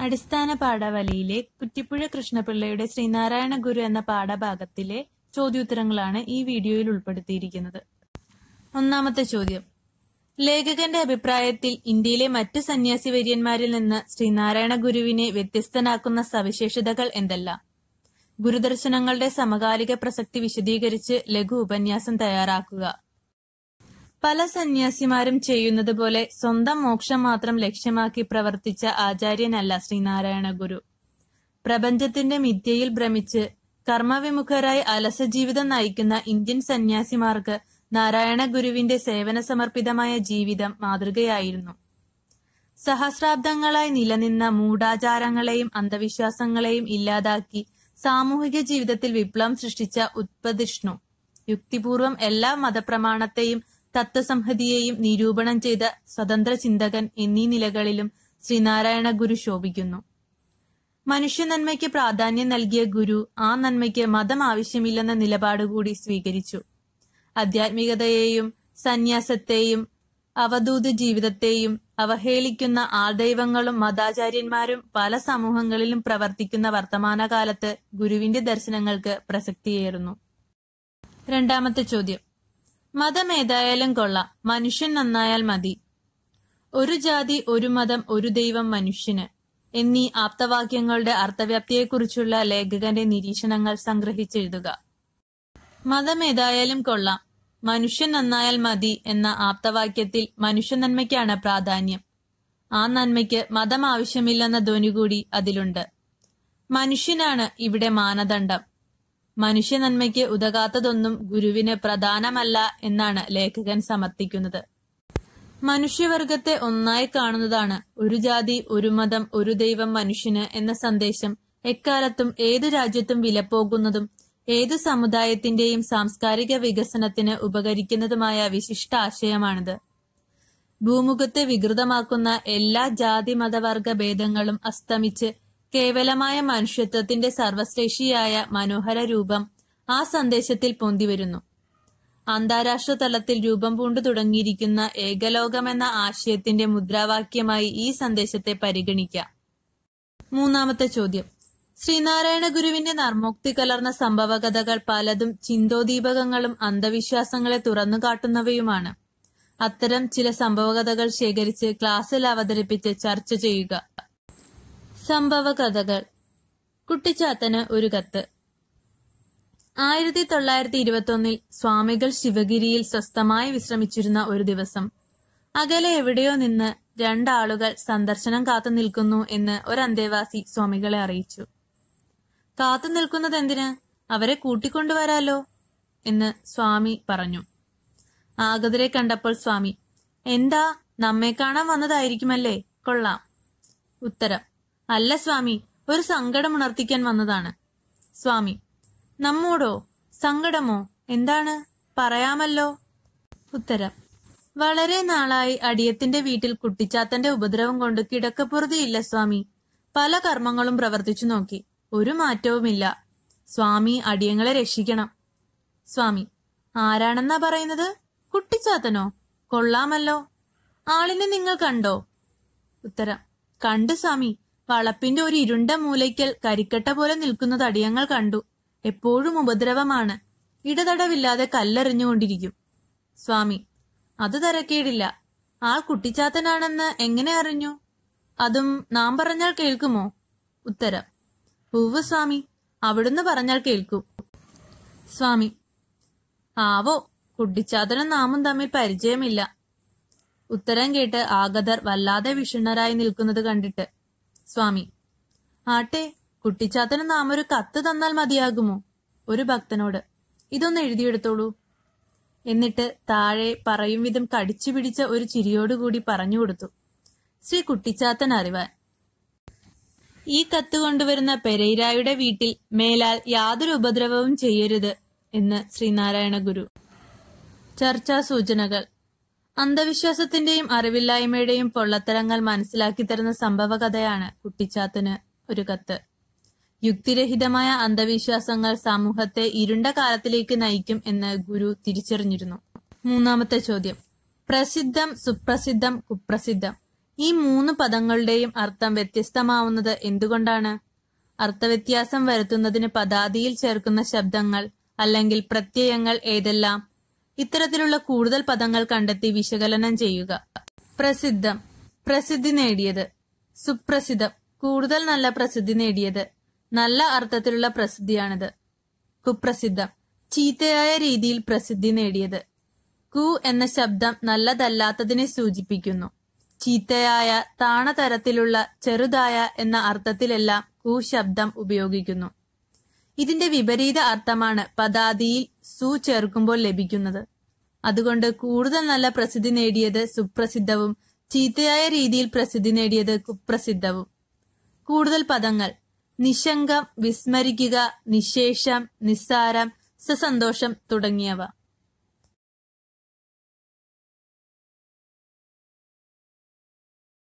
അടിസ്ഥാന പാഠാവലിയിലെ കുറ്റിപ്പുഴ കൃഷ്ണപിള്ളയുടെ ശ്രീനാരായണ ഗുരു എന്ന പാഠഭാഗത്തിലെ ചോദ്യോത്തരങ്ങളാണ് ഈ വീഡിയോയിൽ ഉൾപ്പെടുത്തിയിരിക്കുന്നത് ഒന്നാമത്തെ ചോദ്യം ലേഖകന്റെ അഭിപ്രായത്തിൽ ഇന്ത്യയിലെ മറ്റ് സന്യാസി വര്യന്മാരിൽ നിന്ന് ശ്രീനാരായണ ഗുരുവിനെ വ്യത്യസ്തനാക്കുന്ന സവിശേഷതകൾ എന്തെല്ലാം ഗുരുദർശനങ്ങളുടെ സമകാലിക പ്രസക്തി വിശദീകരിച്ച് ലഘു ഉപന്യാസം തയ്യാറാക്കുക പല സന്യാസിമാരും ചെയ്യുന്നത് പോലെ സ്വന്തം മോക്ഷം മാത്രം ലക്ഷ്യമാക്കി പ്രവർത്തിച്ച ആചാര്യനല്ല ശ്രീനാരായണ ഗുരു പ്രപഞ്ചത്തിന്റെ മിഥ്യയിൽ ഭ്രമിച്ച് കർമ്മവിമുഖരായി അലസജീവിതം നയിക്കുന്ന ഇന്ത്യൻ സന്യാസിമാർക്ക് നാരായണ ഗുരുവിന്റെ സേവന സമർപ്പിതമായ ജീവിതം മാതൃകയായിരുന്നു സഹസ്രാബ്ദങ്ങളായി നിലനിന്ന മൂഢാചാരങ്ങളെയും അന്ധവിശ്വാസങ്ങളെയും ഇല്ലാതാക്കി സാമൂഹിക ജീവിതത്തിൽ വിപ്ലവം സൃഷ്ടിച്ച ഉത്പതിഷ്ണു യുക്തിപൂർവം എല്ലാ മതപ്രമാണത്തെയും തത്വസംഹതിയെയും നിരൂപണം ചെയ്ത സ്വതന്ത്ര ചിന്തകൻ എന്നീ നിലകളിലും ശ്രീനാരായണ ഗുരു ശോഭിക്കുന്നു മനുഷ്യ നന്മയ്ക്ക് പ്രാധാന്യം നൽകിയ ഗുരു ആ നന്മയ്ക്ക് മതം ആവശ്യമില്ലെന്ന നിലപാട് കൂടി സ്വീകരിച്ചു ആധ്യാത്മികതയെയും സന്യാസത്തെയും അവധൂത ജീവിതത്തെയും അവഹേളിക്കുന്ന ആൾദൈവങ്ങളും മതാചാര്യന്മാരും പല സമൂഹങ്ങളിലും പ്രവർത്തിക്കുന്ന വർത്തമാനകാലത്ത് ഗുരുവിന്റെ ദർശനങ്ങൾക്ക് പ്രസക്തിയേറുന്നു രണ്ടാമത്തെ ചോദ്യം മതം ഏതായാലും കൊള്ളാം മനുഷ്യൻ നന്നായാൽ മതി ഒരു ജാതി ഒരു മതം ഒരു ദൈവം മനുഷ്യന് എന്നീ ആപ്തവാക്യങ്ങളുടെ അർത്ഥവ്യാപ്തിയെക്കുറിച്ചുള്ള ലേഖകന്റെ നിരീക്ഷണങ്ങൾ സംഗ്രഹിച്ചെഴുതുക മതം ഏതായാലും കൊള്ളാം മനുഷ്യൻ നന്നായാൽ മതി എന്ന ആപ്തവാക്യത്തിൽ മനുഷ്യ നന്മയ്ക്കാണ് പ്രാധാന്യം ആ നന്മയ്ക്ക് മതം ആവശ്യമില്ലെന്ന ധ്വനി കൂടി അതിലുണ്ട് മനുഷ്യനാണ് ഇവിടെ മാനദണ്ഡം മനുഷ്യ നന്മയ്ക്ക് ഉതകാത്തതൊന്നും ഗുരുവിന് പ്രധാനമല്ല എന്നാണ് ലേഖകൻ സമർത്ഥിക്കുന്നത് മനുഷ്യവർഗത്തെ ഒന്നായി കാണുന്നതാണ് ഒരു ജാതി ഒരു മതം ഒരു ദൈവം മനുഷ്യന് എന്ന സന്ദേശം എക്കാലത്തും ഏതു രാജ്യത്തും വിലപ്പോകുന്നതും ഏതു സമുദായത്തിന്റെയും സാംസ്കാരിക വികസനത്തിന് ഉപകരിക്കുന്നതുമായ വിശിഷ്ട ആശയമാണിത് ഭൂമുഖത്തെ വികൃതമാക്കുന്ന എല്ലാ ജാതി മതവർഗ ഭേദങ്ങളും അസ്തമിച്ച് കേവലമായ മനുഷ്യത്വത്തിന്റെ സർവശ്രേഷിയായ മനോഹര രൂപം ആ സന്ദേശത്തിൽ പൊന്തിവരുന്നു അന്താരാഷ്ട്ര തലത്തിൽ രൂപം പൂണ്ടു തുടങ്ങിയിരിക്കുന്ന ഏകലോകമെന്ന ആശയത്തിന്റെ മുദ്രാവാക്യമായി ഈ സന്ദേശത്തെ പരിഗണിക്കാം മൂന്നാമത്തെ ചോദ്യം ശ്രീനാരായണ ഗുരുവിന്റെ നർമ്മോക്തി കലർന്ന സംഭവകഥകൾ പലതും ചിന്തോദീപകങ്ങളും അന്ധവിശ്വാസങ്ങളെ തുറന്നുകാട്ടുന്നവയുമാണ് അത്തരം ചില സംഭവകഥകൾ ശേഖരിച്ച് ക്ലാസ്സിൽ അവതരിപ്പിച്ച് ചർച്ച ചെയ്യുക സംഭവകഥകൾ കുട്ടിച്ചാത്തന് ഒരു കത്ത് ആയിരത്തി തൊള്ളായിരത്തി ഇരുപത്തൊന്നിൽ സ്വാമികൾ ശിവഗിരിയിൽ സ്വസ്ഥമായി വിശ്രമിച്ചിരുന്ന ഒരു ദിവസം അകലെ എവിടെയോ നിന്ന് രണ്ടാളുകൾ സന്ദർശനം കാത്തു നിൽക്കുന്നു എന്ന് ഒരു അന്തേവാസി സ്വാമികളെ അറിയിച്ചു കാത്തു നിൽക്കുന്നത് എന്തിന് അവരെ കൂട്ടിക്കൊണ്ടുവരാലോ എന്ന് സ്വാമി പറഞ്ഞു ആഗതരെ കണ്ടപ്പോൾ സ്വാമി എന്താ നമ്മെ കാണാൻ വന്നതായിരിക്കുമല്ലേ കൊള്ളാം ഉത്തരം അല്ല സ്വാമി ഒരു സങ്കടം ഉണർത്തിക്കാൻ വന്നതാണ് സ്വാമി നമ്മോടോ സങ്കടമോ എന്താണ് പറയാമല്ലോ ഉത്തരം വളരെ നാളായി അടിയത്തിന്റെ വീട്ടിൽ കുട്ടിച്ചാത്തന്റെ ഉപദ്രവം കൊണ്ട് കിടക്കപ്പുറതിയില്ല സ്വാമി പല കർമ്മങ്ങളും പ്രവർത്തിച്ചു നോക്കി ഒരു മാറ്റവുമില്ല സ്വാമി അടിയങ്ങളെ രക്ഷിക്കണം സ്വാമി ആരാണെന്നാ പറയുന്നത് കുട്ടിച്ചാത്തനോ കൊള്ളാമല്ലോ ആളിനെ നിങ്ങൾ കണ്ടോ ഉത്തരം കണ്ടു സ്വാമി വളപ്പിന്റെ ഒരു ഇരുണ്ട മൂലയ്ക്കൽ കരിക്കട്ട പോലെ നിൽക്കുന്നത് അടിയങ്ങൾ കണ്ടു എപ്പോഴും ഉപദ്രവമാണ് ഇടതടവില്ലാതെ കല്ലെറിഞ്ഞുകൊണ്ടിരിക്കും സ്വാമി അത് തരക്കേടില്ല ആൾ കുട്ടിച്ചാത്തനാണെന്ന് എങ്ങനെ അറിഞ്ഞു അതും നാം പറഞ്ഞാൽ കേൾക്കുമോ ഉത്തരം ഉവ്വ് സ്വാമി അവിടുന്ന് പറഞ്ഞാൽ കേൾക്കും സ്വാമി ആവോ കുട്ടിച്ചാത്തനും നാമും തമ്മിൽ പരിചയമില്ല ഉത്തരം കേട്ട് ആഗതർ വല്ലാതെ വിഷണ്ണരായി നിൽക്കുന്നത് കണ്ടിട്ട് സ്വാമി ആട്ടെ കുട്ടിച്ചാത്തന് നാം ഒരു കത്ത് തന്നാൽ മതിയാകുമോ ഒരു ഭക്തനോട് ഇതൊന്ന് എഴുതിയെടുത്തോളൂ എന്നിട്ട് താഴെ പറയും വിധം കടിച്ചു പിടിച്ച ഒരു ചിരിയോടുകൂടി പറഞ്ഞു കൊടുത്തു ശ്രീ കുട്ടിച്ചാത്തൻ അറിവാൻ ഈ കത്ത് കൊണ്ടുവരുന്ന പെരൈരായുടെ വീട്ടിൽ മേലാൽ യാതൊരു ഉപദ്രവവും ചെയ്യരുത് എന്ന് ശ്രീനാരായണ ഗുരു ചർച്ചാ സൂചനകൾ അന്ധവിശ്വാസത്തിന്റെയും അറിവില്ലായ്മയുടെയും പൊള്ളത്തരങ്ങൾ മനസ്സിലാക്കി തരുന്ന സംഭവകഥയാണ് കുട്ടിച്ചാത്തന് ഒരു കത്ത് യുക്തിരഹിതമായ അന്ധവിശ്വാസങ്ങൾ സമൂഹത്തെ ഇരുണ്ട കാലത്തിലേക്ക് നയിക്കും എന്ന് ഗുരു തിരിച്ചറിഞ്ഞിരുന്നു മൂന്നാമത്തെ ചോദ്യം പ്രസിദ്ധം സുപ്രസിദ്ധം കുപ്രസിദ്ധം ഈ മൂന്ന് പദങ്ങളുടെയും അർത്ഥം വ്യത്യസ്തമാവുന്നത് എന്തുകൊണ്ടാണ് അർത്ഥവ്യത്യാസം വരുത്തുന്നതിന് പദാദിയിൽ ചേർക്കുന്ന ശബ്ദങ്ങൾ അല്ലെങ്കിൽ പ്രത്യയങ്ങൾ ഏതെല്ലാം ഇത്തരത്തിലുള്ള കൂടുതൽ പദങ്ങൾ കണ്ടെത്തി വിശകലനം ചെയ്യുക പ്രസിദ്ധം പ്രസിദ്ധി നേടിയത് സുപ്രസിദ്ധം കൂടുതൽ നല്ല പ്രസിദ്ധി നേടിയത് നല്ല അർത്ഥത്തിലുള്ള പ്രസിദ്ധിയാണിത് കുപ്രസിദ്ധം ചീത്തയായ രീതിയിൽ പ്രസിദ്ധി നേടിയത് കു എന്ന ശബ്ദം നല്ലതല്ലാത്തതിനെ സൂചിപ്പിക്കുന്നു ചീത്തയായ താണതരത്തിലുള്ള ചെറുതായ എന്ന അർത്ഥത്തിലെല്ലാം കു ശബ്ദം ഉപയോഗിക്കുന്നു ഇതിന്റെ വിപരീത അർത്ഥമാണ് പദാദിയിൽ സു ചേർക്കുമ്പോൾ ലഭിക്കുന്നത് അതുകൊണ്ട് കൂടുതൽ നല്ല പ്രസിദ്ധി നേടിയത് സുപ്രസിദ്ധവും ചീത്തയായ രീതിയിൽ പ്രസിദ്ധി നേടിയത് കുപ്രസിദ്ധവും കൂടുതൽ പദങ്ങൾ നിശങ്കം വിസ്മരിക്കുക നിശേഷം നിസ്സാരം സസന്തോഷം തുടങ്ങിയവ